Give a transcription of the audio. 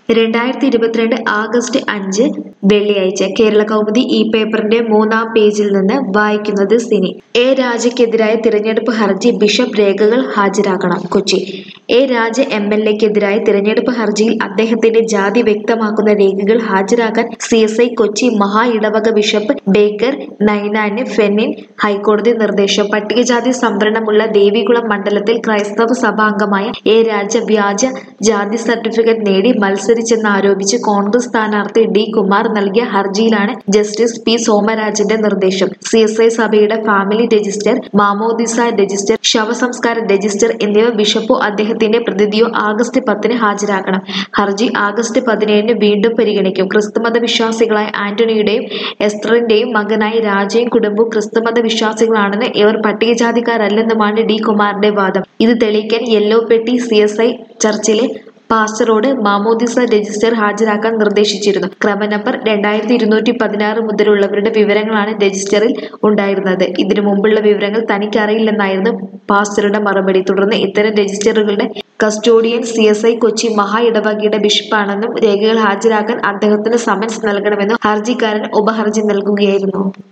രണ്ടായിരത്തി ഇരുപത്തിരണ്ട് ആഗസ്റ്റ് അഞ്ച് വെള്ളിയാഴ്ച കേരള കൗമുദി ഈ പേപ്പറിന്റെ മൂന്നാം പേജിൽ നിന്ന് വായിക്കുന്നത് സിനി എ രാജയ്ക്കെതിരായ തിരഞ്ഞെടുപ്പ് ഹർജി ബിഷപ്പ് രേഖകൾ ഹാജരാക്കണം Kochi A Raja M L എക്കെതിരായ തിരഞ്ഞെടുപ്പ് ഹർജിയിൽ അദ്ദേഹത്തിന്റെ ജാതി വ്യക്തമാക്കുന്ന രേഖകൾ ഹാജരാക്കാൻ സി എസ് ഐ കൊച്ചി മഹാ ഇടവക ബിഷപ്പ് ബേക്കർ നൈനാന് ഫെന്നിൻ ഹൈക്കോടതി നിർദ്ദേശം പട്ടികജാതി സംവരണമുള്ള ദേവികുളം മണ്ഡലത്തിൽ ക്രൈസ്തവ സഭാംഗമായ എ രാജ വ്യാജ ജാതി സർട്ടിഫിക്കറ്റ് നേടി മത്സരിച്ചെന്നാരോപിച്ച് കോൺഗ്രസ് സ്ഥാനാർത്ഥി ഡി കുമാർ നൽകിയ ഹർജിയിലാണ് ജസ്റ്റിസ് പി സോമരാജന്റെ നിർദ്ദേശം സി എസ് ഐ സഭയുടെ ഫാമിലി രജിസ്റ്റർ മാമോദിസ രജിസ്റ്റർ ശവസംസ്കാര രജിസ്റ്റർ എന്നിവ ബിഷപ്പോ അദ്ദേഹത്തിന്റെ പ്രതിനിധിയോ ആഗസ്റ്റ് പത്തിന് ഹാജരാക്കണം ഹർജി ആഗസ്റ്റ് പതിനേഴിന് വീണ്ടും പരിഗണിക്കും ക്രിസ്തുമത വിശ്വാസികളായ ആന്റണിയുടെയും എസ്തറിന്റെയും മകനായ രാജയും കുടുംബവും ക്രിസ്തുമത വിശ്വാസികളാണെന്ന് ഇവർ പട്ടികജാതിക്കാരല്ലെന്നുമാണ് ഡി കുമാറിന്റെ വാദം ഇത് തെളിയിക്കാൻ Yellapetty C S I ചർച്ചിലെ പാസ്റ്ററോട് മാമോദിസ രജിസ്റ്റർ ഹാജരാക്കാൻ നിർദ്ദേശിച്ചിരുന്നു ക്രമ നമ്പർ രണ്ടായിരത്തി ഇരുന്നൂറ്റി പതിനാറ് മുതലുള്ളവരുടെ വിവരങ്ങളാണ് രജിസ്റ്ററിൽ ഉണ്ടായിരുന്നത് ഇതിനു മുമ്പുള്ള വിവരങ്ങൾ തനിക്ക് അറിയില്ലെന്നായിരുന്നു പാസ്റ്ററുടെ മറുപടി തുടർന്ന് ഇത്തരം രജിസ്റ്ററുകളുടെ custodian C S I Kochi മഹാ ഇടവകയുടെ ബിഷപ്പാണെന്നും രേഖകൾ ഹാജരാക്കാൻ അദ്ദേഹത്തിന് സമൻസ് നൽകണമെന്നും ഹർജിക്കാരൻ ഉപഹർജി നൽകുകയായിരുന്നു